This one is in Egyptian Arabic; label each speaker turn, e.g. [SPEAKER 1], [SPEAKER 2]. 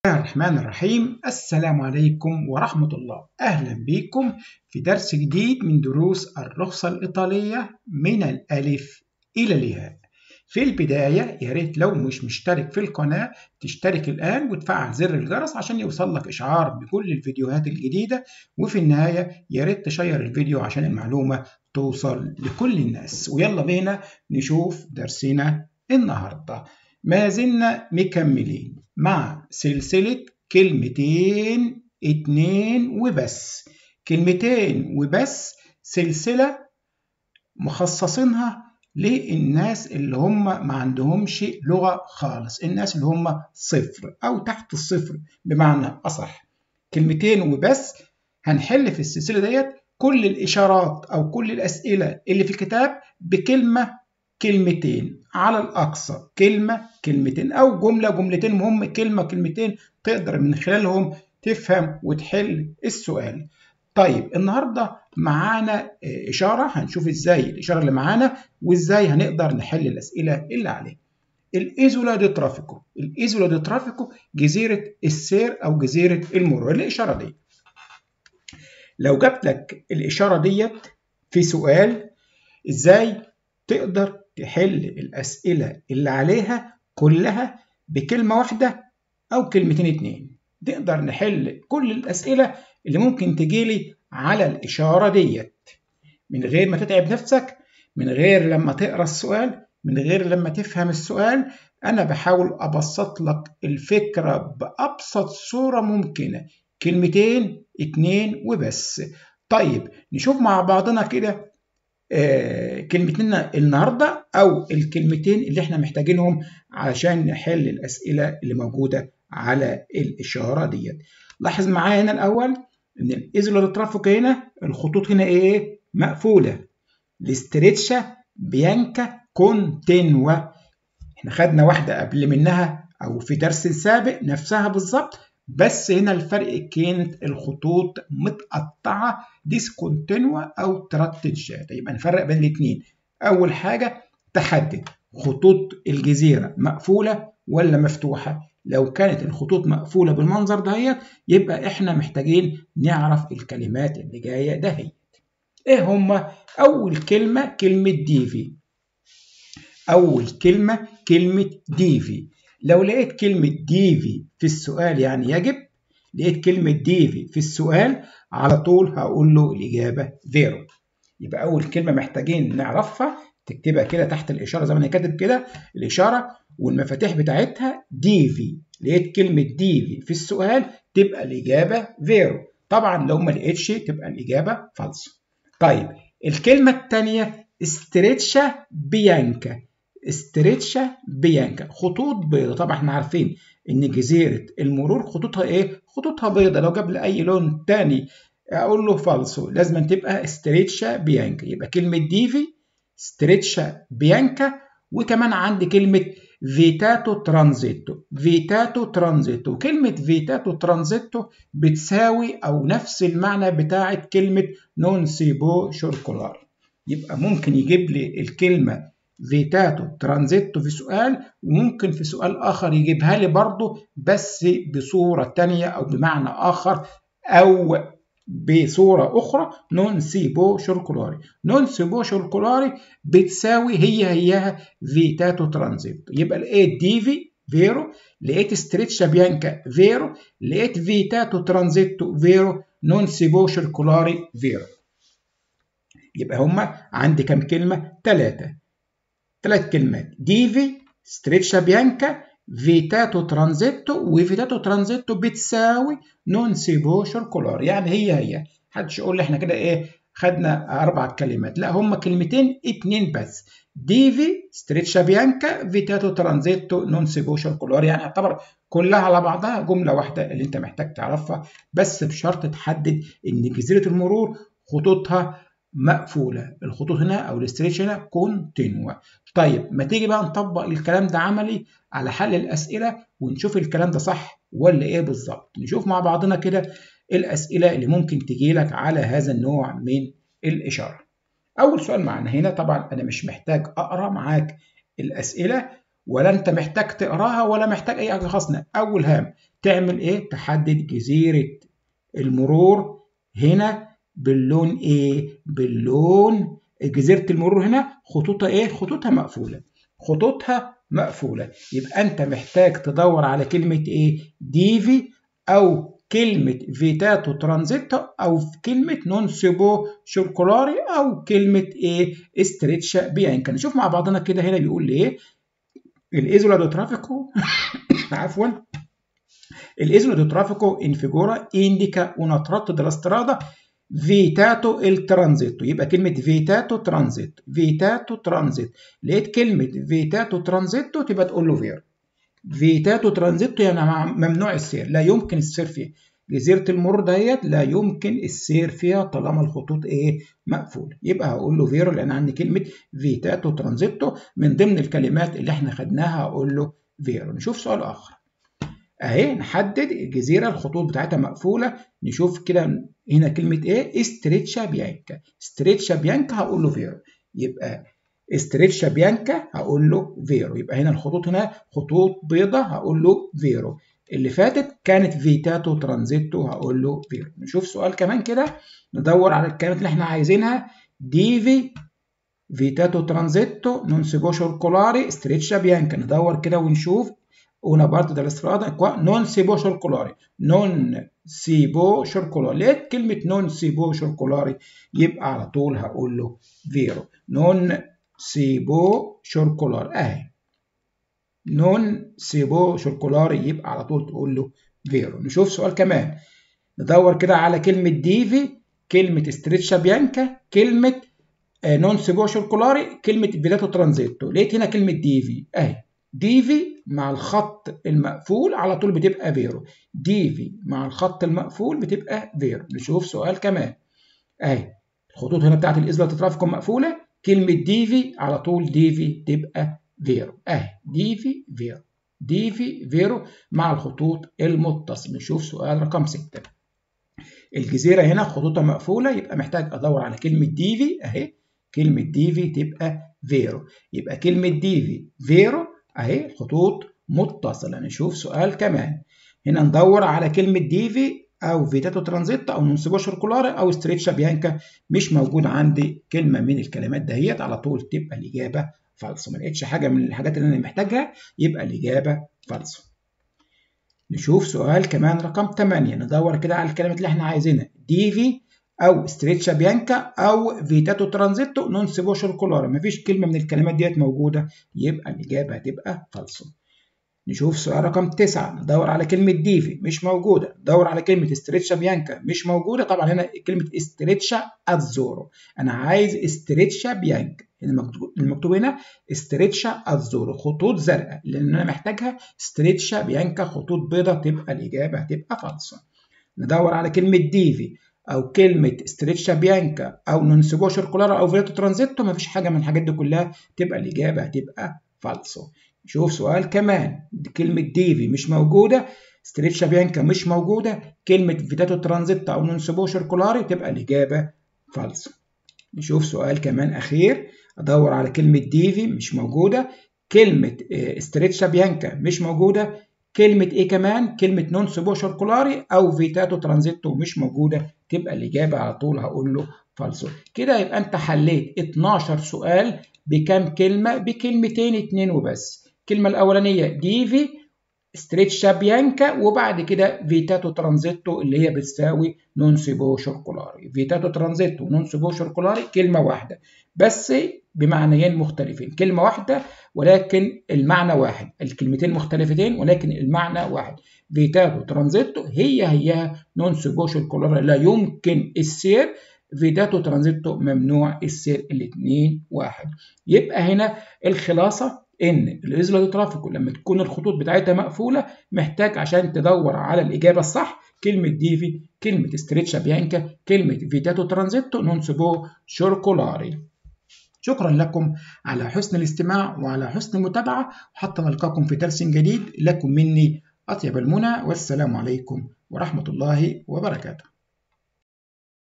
[SPEAKER 1] الله الرحمن الرحيم السلام عليكم ورحمة الله أهلا بكم في درس جديد من دروس الرخصة الإيطالية من الألف إلى الياء في البداية يا ريت لو مش مشترك في القناة تشترك الآن وتفعل زر الجرس عشان يوصل لك إشعار بكل الفيديوهات الجديدة وفي النهاية يا ريت تشير الفيديو عشان المعلومة توصل لكل الناس ويلا بينا نشوف درسنا النهارده ما زلنا مكملين مع سلسلة كلمتين اتنين وبس كلمتين وبس سلسلة مخصصينها للناس اللي هم ما عندهمش لغة خالص الناس اللي هم صفر أو تحت الصفر بمعنى أصح كلمتين وبس هنحل في السلسلة ديت كل الإشارات أو كل الأسئلة اللي في الكتاب بكلمة كلمتين على الأقصى كلمة كلمتين أو جملة جملتين مهم كلمة كلمتين تقدر من خلالهم تفهم وتحل السؤال طيب النهاردة معانا إشارة هنشوف إزاي الإشارة اللي معانا وإزاي هنقدر نحل الأسئلة اللي عليه الإيزولا دي ترافيكو الإيزولا دي ترافيكو جزيرة السير أو جزيرة المرور الإشارة دي لو جبت لك الإشارة ديت في سؤال إزاي تقدر تحل الأسئلة اللي عليها كلها بكلمة واحدة أو كلمتين اتنين تقدر نحل كل الأسئلة اللي ممكن تجيلي على الإشارة ديت من غير ما تتعب نفسك من غير لما تقرأ السؤال من غير لما تفهم السؤال أنا بحاول أبسط لك الفكرة بأبسط صورة ممكنة كلمتين اتنين وبس طيب نشوف مع بعضنا كده آه كلمتنا النهارده او الكلمتين اللي احنا محتاجينهم علشان نحل الاسئله اللي موجوده على الاشاره ديت لاحظ معايا هنا الاول ان الايزولا ترافيك هنا الخطوط هنا ايه مقفوله الاستريتشا بيانكا كونتينوا احنا خدنا واحده قبل منها او في درس سابق نفسها بالظبط بس هنا الفرق كانت الخطوط متقطعة ديسكونتينوا أو تراتجات يبقى نفرق بين الاثنين أول حاجة تحدد خطوط الجزيرة مقفولة ولا مفتوحة لو كانت الخطوط مقفولة بالمنظر دهيت يبقى احنا محتاجين نعرف الكلمات اللي جاية دهيت ايه هما أول كلمة كلمة ديفي أول كلمة كلمة ديفي لو لقيت كلمة ديفي في السؤال يعني يجب لقيت كلمة ديفي في السؤال على طول هقول له الإجابة فيرو يبقى أول كلمة محتاجين نعرفها تكتبها كده تحت الإشارة زي ما أنا كاتب كده الإشارة والمفاتيح بتاعتها ديفي لقيت كلمة ديفي في السؤال تبقى الإجابة فيرو طبعا لو ما لقيتش تبقى الإجابة فالص طيب الكلمة الثانية استريتشا بيانكا استريتشا بيانكا خطوط بيضاء طبعا احنا عارفين ان جزيره المرور خطوطها ايه خطوطها بيضاء لو جاب لي اي لون تاني اقول له فالسو لازم تبقى استريتشا بيانكا يبقى كلمه ديفي استريتشا بيانكا وكمان عندي كلمه فيتاتو ترانزيتو فيتاتو ترانزيتو كلمة فيتاتو ترانزيتو بتساوي أو نفس المعنى بتاعة كلمة نون سيبو شوركولار يبقى ممكن يجيب لي الكلمة فيتاتو ترانزيتو في سؤال وممكن في سؤال آخر يجيبها لي برضه بس بصورة تانية أو بمعنى آخر أو بصورة أخرى نون سيبو شوركولاري نون سيبو شوركولاري بتساوي هي هيها فيتاتو ترانزيتو يبقى لقيت ديفي فيرو لقيت ستريتشا بيانكا فيرو لقيت فيتاتو ترانزيتو فيرو نون سيبو شوركولاري فيرو يبقى هما عندي كام كلمة؟ ثلاثة ثلاث كلمات ديفي ستريتشا بيانكا فيتاتو ترانزيتو وفيتاتو ترانزيتو بتساوي نون سيبو شوركولار يعني هي هي محدش يقول لي احنا كده ايه خدنا اربع كلمات لا هم كلمتين اتنين بس ديفي ستريتشا بيانكا فيتاتو ترانزيتو نون سيبو شوركولار يعني يعتبر كلها على بعضها جمله واحده اللي انت محتاج تعرفها بس بشرط تحدد ان جزيره المرور خطوطها مقفولة الخطوط هنا أو الاستريتش هنا كونتينوا طيب ما تيجي بقى نطبق الكلام ده عملي على حل الأسئلة ونشوف الكلام ده صح ولا إيه بالظبط نشوف مع بعضنا كده الأسئلة اللي ممكن تجي لك على هذا النوع من الإشارة أول سؤال معنا هنا طبعا أنا مش محتاج أقرأ معاك الأسئلة ولا أنت محتاج تقراها ولا محتاج أي حاجة خاصة أول هام تعمل ايه تحدد جزيره المرور هنا باللون ايه باللون جزيره المرور هنا خطوطها ايه خطوطها مقفوله خطوطها مقفوله يبقى انت محتاج تدور على كلمه ايه ديفي او كلمة فيتاتو ترانزيتو أو كلمة نون سيبو شوكولاري أو كلمة إيه استريتشا بيانكا نشوف مع بعضنا كده هنا بيقول لي إيه الإيزولا دو ترافيكو عفوا الإيزولا دو ترافيكو انفيجورا إنديكا una tratto della strada فيتاتو الترانزيتو يبقى كلمة فيتاتو ترانزيت فيتاتو ترانزيت لقيت كلمة فيتاتو ترانزيتو تبقى تقول له فير فيتاتو ترانزيتو يعني ممنوع السير لا يمكن السير فيه جزيرة المرور ديت لا يمكن السير فيها طالما الخطوط ايه مقفولة يبقى هقول له فيرو لان عندي كلمة فيتاتو ترانزيتو من ضمن الكلمات اللي احنا خدناها هقول له فيرو نشوف سؤال اخر اهي نحدد الجزيرة الخطوط بتاعتها مقفولة نشوف كده هنا كلمة ايه استريتشا بيانكا استريتشا بيانكا هقول له فيرو يبقى استريتشا بيانكا هقول له فيرو يبقى هنا الخطوط هنا خطوط بيضة هقول له فيرو اللي فاتت كانت فيتاتو ترانزيتو هقول له فيرو نشوف سؤال كمان كده ندور على الكلمات اللي احنا عايزينها ديفي فيتاتو ترانزيتو نون سيبو شوركولاري استريتشا بيانكا ندور كده ونشوف una parte della strada qua non si può circolare non si può circolare لقيت كلمة non si può circolare يبقى على طول هقول له vero non si può circolare اهي non si può circolare يبقى على طول تقول له vero نشوف سؤال كمان ندور كده على كلمة ديفي كلمة استريتشا بيانكا كلمة non si può circolare كلمة فيلاتو ترانزيتو لقيت هنا كلمة ديفي اهي ديفي مع الخط المقفول على طول بتبقى فيرو ديفي مع الخط المقفول بتبقى فيرو نشوف سؤال كمان اهي الخطوط هنا بتاعت الازلا تترافقم مقفوله كلمه ديفي على طول ديفي تبقى فيرو اهي ديفي فيرو ديفي فيرو مع الخطوط المتصل نشوف سؤال رقم 6 الجزيره هنا خطوطها مقفوله يبقى محتاج ادور على كلمه ديفي اهي كلمه ديفي تبقى فيرو يبقى كلمه ديفي فيرو اهي خطوط متصله نشوف سؤال كمان هنا ندور على كلمه ديفي او فيتاتو ترانزيت او نونسيبو شركولاري او ستريتشا بيانكا مش موجود عندي كلمه من الكلمات دهيت على طول تبقى الاجابه فالصو ما لقيتش حاجه من الحاجات اللي انا محتاجها يبقى الاجابه فالصو نشوف سؤال كمان رقم 8 ندور كده على الكلمات اللي احنا عايزينها ديفي او ستريتشا بيانكا او فيتاتو ترانزيتو نون سيبو شركولاري مفيش كلمه من الكلمات ديت موجوده يبقى الاجابه هتبقى فالصو نشوف سؤال رقم 9 ندور على كلمه ديفي مش موجوده ندور على كلمه استريتشا بيانكا مش موجوده طبعا هنا كلمه استريتشا ازورو انا عايز استريتشا بيانكا المكتوب هنا استريتشا ازورو خطوط زرقاء لان انا محتاجها استريتشا بيانكا خطوط بيضاء تبقى الاجابه هتبقى فالصو ندور على كلمه ديفي او كلمه ستريتشا بيانكا او نونسيبو شركولارا او فيتو ترانزيتو مفيش حاجه من الحاجات دي كلها تبقى الاجابه هتبقى فالسو شوف سؤال كمان دي كلمه ديفي مش موجوده ستريتشا بيانكا مش موجوده كلمه فيتاتو ترانزيتا او نونسيبو شركولاري تبقى الاجابه فالسو نشوف سؤال كمان اخير ادور على كلمه ديفي مش موجوده كلمه ستريتشا بيانكا مش موجوده كلمة إيه كمان؟ كلمة نون سيبو شركولاري أو فيتاتو ترانزيتو مش موجودة تبقى الإجابة على طول هقول له فالسو كده يبقى أنت حليت 12 سؤال بكام كلمة؟ بكلمتين اتنين وبس الكلمة الأولانية ديفي ستريتشا بيانكا وبعد كده فيتاتو ترانزيتو اللي هي بتساوي نون سيبو شركولاري فيتاتو ترانزيتو نون سيبو شركولاري كلمة واحدة بس بمعنيين مختلفين كلمة واحدة ولكن المعنى واحد الكلمتين مختلفتين ولكن المعنى واحد فيتاتو ترانزيتو هي هي نون سيبو شركولاري لا يمكن السير فيتاتو ترانزيتو ممنوع السير الاثنين واحد يبقى هنا الخلاصة ان الازلا ترافيكو لما تكون الخطوط بتاعتها مقفوله محتاج عشان تدور على الاجابه الصح كلمه ديفي كلمه ستريتشا بيانكا كلمه فيتاتو ترانزيتو نون سيبو شوركولاري شكرا لكم على حسن الاستماع وعلى حسن المتابعه وحتى نلقاكم في درس جديد لكم مني اطيب المنى والسلام عليكم ورحمه الله وبركاته